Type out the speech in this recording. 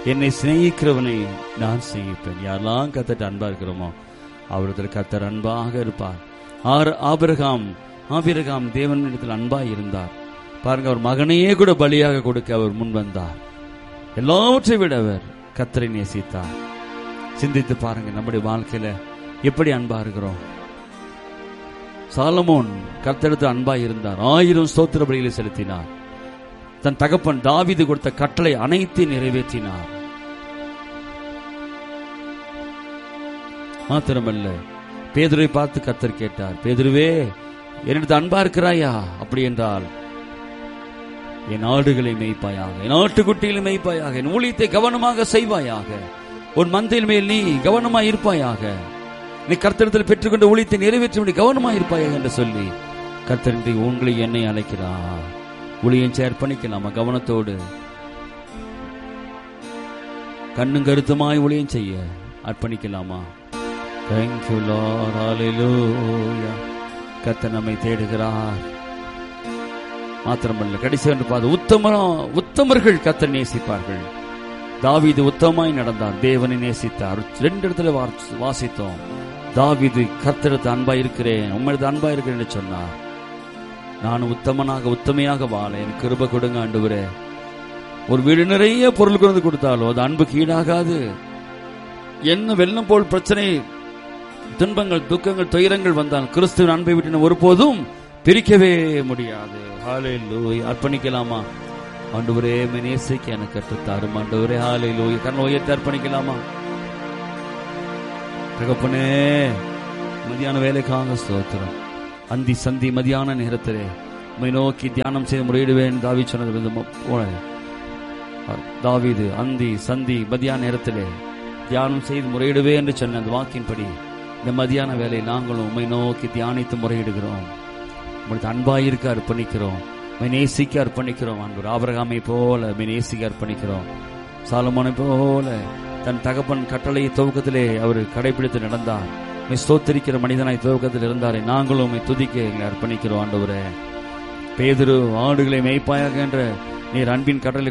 என்னை சிநேகிக்கிறவனை நான் சிநேகிப்பேன் யாரெல்லாம் கத்தட்ட அன்பா இருக்கிறோமோ அவரிடத்தில் கத்தர் அன்பாக இருப்பார் ஆர் ஆபிரகாம் ஆபிரகாம் தேவனிடத்தில் அன்பாய் இருந்தார் பாருங்க அவர் மகனையே கூட பலியாக கொடுக்க அவர் முன் வந்தார் எல்லாவற்றை விட அவர் கத்தரை நேசித்தார் சிந்தித்து பாருங்க நம்முடைய வாழ்க்கையில எப்படி அன்பா இருக்கிறோம் சாலமோன் கர்த்தெடுத்து அன்பா இருந்தார் ஆயிரம் ஸ்தோத்திர பலிகளை செலுத்தினார் தன் தகப்பன் தாவீது கொடுத்த கட்டளை அனைத்து நிறைவேற்றினார் மாத்திரமல்ல பேதுருவை பார்த்து கத்தர் கேட்டார் பேதுருவே என்னிடத்து அன்பா இருக்கிறாயா அப்படி என்றால் என் ஆடுகளை மேய்ப்பாயாக என் ஆட்டுக்குட்டிகளை மேய்ப்பாயாக என் ஊழியத்தை கவனமாக செய்வாயாக உன் மந்தையின் மேல் நீ கவனமாய் இருப்பாயாக நீ கர்த்தரிடத்தில் பெற்றுக்கொண்ட ஊழியத்தை நிறைவேற்ற கவனமாய் இருப்பாயாக என்று சொல்லி கர்த்தர் இன்றைக்கு உங்களை என்னை அழைக்கிறார் ஊழியம் சேர்ப்பணிக்கலாமா கவனத்தோடு கண்ணும் கருத்துமாய் ஊழியம் செய்ய அர்ப்பணிக்கலாமா தேங்க்யூ லார்ட் ஹalleluya கர்த்தர் நம்மை தேடுகிறார் மாத்திரமல்ல கடைசி என்று பார்த்து உத்தமரா உத்தமர்கள் கர்த்தர் நேசிப்பார்கள் தாவீது உத்தமாய் நடந்தார் தேவனை நேசித்தார் ரெண்டு இடத்துல வார்- வாசித்தோம் தாவீது கர்த்தரத்து அன்பா இருக்கிறேன் உம்மிடத்து அன்பா இருக்கிறேன் என்று சொன்னார் நான் உத்தமனாக உத்தமையாக வாழ எனக்கு கிருப கொடுங்க ஆண்டவரே ஒரு வீடு நிறைய பொருள் கொண்டு வந்து கொடுத்தாலும் அது அன்புக்கு ஈடாகாது என்ன வெள்ளம் போல் பிரச்சனை துன்பங்கள் துக்கங்கள் துயரங்கள் வந்தால் கிறிஸ்துவின் அன்பை விட்டு நான் ஒருபோதும் பிரிக்கவே முடியாது ஹalleluya அர்ப்பணிக்கலாமா ஆண்டவரே உம்மை நேசிக்க எனக்கு கற்றுத்தாரும் ஆண்டவரே ஹalleluya கண்ணை உயர்த்தி அர்ப்பணிக்கலாமா தகப்பனே மதியான வேலைக்காக ஸ்தோத்திரம் அந்தி சந்தி மதியான நேரத்திலே உம்மை நோக்கி தியானம் செய்து முறையிடுவேன் தாவி சொன்னது விதமா போல தாவீது அந்தி சந்தி மதியான நேரத்திலே தியானம் செய்து முறையிடுவே என்று சொன்ன அந்த வாக்கின்படி இந்த மதியான வேலை நாங்களும் உம்மை நோக்கி தியானித்து முறையிடுகிறோம் உங்களுக்கு அன்பாயிருக்க அர்ப்பணிக்கிறோம் உம்மை நேசிக்க அர்ப்பணிக்கிறோம் அன்பு ஆபரகாமை போல உம்மை நேசிக்க அர்ப்பணிக்கிறோம் சாலமோனை போல தன் தகப்பன் கட்டளை துவக்கத்திலே அவர் கடைபிடித்து நடந்தார் உம்மை ஸ்தோத்தரிக்கிற மனிதனாய் துவக்கத்தில் இருந்தாரே நாங்களும் உம்மை துதிக்க எங்களை அர்ப்பணிக்கிறோம் ஆண்டவரே பேதுரு ஆடுகளை மேய்ப்பாயாக என்ற நீர் அன்பின் கடலை